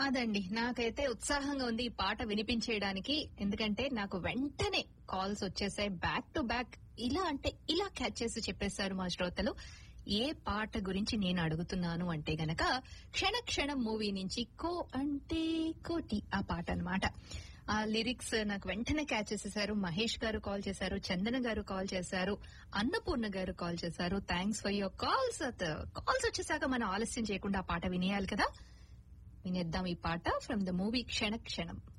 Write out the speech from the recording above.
అదండి నాకైతే ఉత్సాహంగా ఉంది ఈ పాట వినిపించేయడానికి ఎందుకంటే నాకు వెంటనే కాల్స్ వచ్చేసాయి బ్యాక్ టు బ్యాక్ ఇలా అంటే ఇలా క్యాచ్ చేసి చెప్పేశారు మా శ్రోతలు ఏ పాట గురించి నేను అడుగుతున్నాను అంటే గనక క్షణ క్షణం మూవీ నుంచి కో అంటే కోటి ఆ పాట అన్నమాట ఆ లిరిక్స్ నాకు వెంటనే క్యాచ్ చేసేసారు మహేష్ గారు కాల్ చేశారు చందన గారు కాల్ చేశారు అన్నపూర్ణ గారు కాల్ చేశారు thanks for your calls calls వచ్చేసాక మనం ఆలస్యం చేయకుండా ఆ పాట వినేయాలి కదా వినేద్దాం ఈ పాట ఫ్రమ్ ద మూవీ క్షణ క్షణం